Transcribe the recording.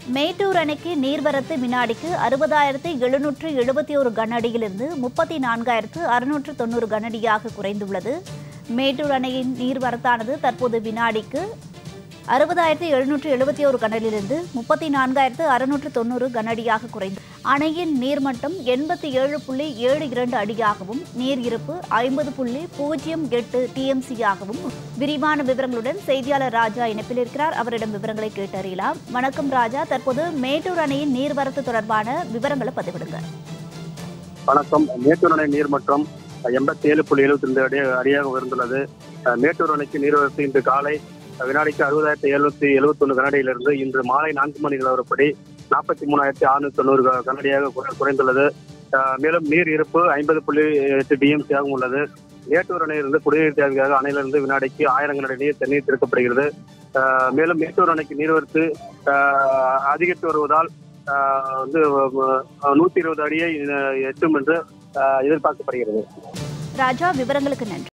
மேட்டூர் அணைக்கு நீர்வரத்து வினாடிக்கு அறுபதாயிரத்து எழுநூற்று எழுபத்தி ஒரு கனஅடியிலிருந்து முப்பத்தி நான்காயிரத்து அறுநூற்று தொண்ணூறு கனஅடியாக குறைந்துள்ளது மேட்டூர் அணையின் நீர்வரத்தானது தற்போது வினாடிக்கு அறுபதாயிரத்து எழுநூற்று எழுபத்தி ஒரு கனடிலிருந்து முப்பத்தி நான்காயிரத்து அறுநூற்று தொண்ணூறு கனஅடியாக குறைந்து அணையின் நீர்மட்டம் எண்பத்தி ஏழு புள்ளி ஏழு இரண்டு அடியாகவும் நீர் இருப்பு ஐம்பது புள்ளி பூஜ்ஜியம் எட்டு டிஎம்சியாகவும் விரிவான விவரங்களுடன் செய்தியாளர் ராஜா இணைப்பில் இருக்கிறார் அவரிடம் விவரங்களை கேட்டறியலாம் வணக்கம் ராஜா தற்போது மேட்டூர் அணையின் நீர்வரத்து தொடர்பான விவரங்களை பதிவிடுங்க வணக்கம் மேட்டூர் அணை நீர்மட்டம் எண்பத்தி ஏழு புள்ளி எழுபத்தி ரெண்டு அடி அடியாக உயர்ந்துள்ளது அஹ் மேட்டூர் அணைக்கு நீர்வரத்து இன்று காலை அஹ் வினாடிக்கு அறுபதாயிரத்தி எழுநூத்தி எழுபத்தி ஒன்று கனடியிலிருந்து இன்று மாலை நான்கு மணி நிலவரப்படி நாற்பத்தி மூணாயிரத்தி அறுநூத்தி தொண்ணூறு க- கனடியாக குறை- குறைந்துள்ளது அஹ் மேலும் நீர் இருப்பு ஐம்பது புள்ளி எட்டு டிஎம்சியாகவும் உள்ளது மேட்டூர் அணையிலிருந்து குடிநீர் தேவைக்காக அணையிலிருந்து வினாடிக்கு ஆயிரம் கனடி நீர் தண்ணீர் திறக்கப்படுகிறது அஹ் மேலும் மேட்டூர் அணைக்கு நீர்வரத்து அஹ் அதிகரித்து வருவதால் அஹ் வந்து அஹ் நூத்தி இருபது அடியை அஹ் எட்டும் என்று அஹ் எதிர்பார்க்கப்படுகிறது ராஜா விவரங்களுக்கு நன்றி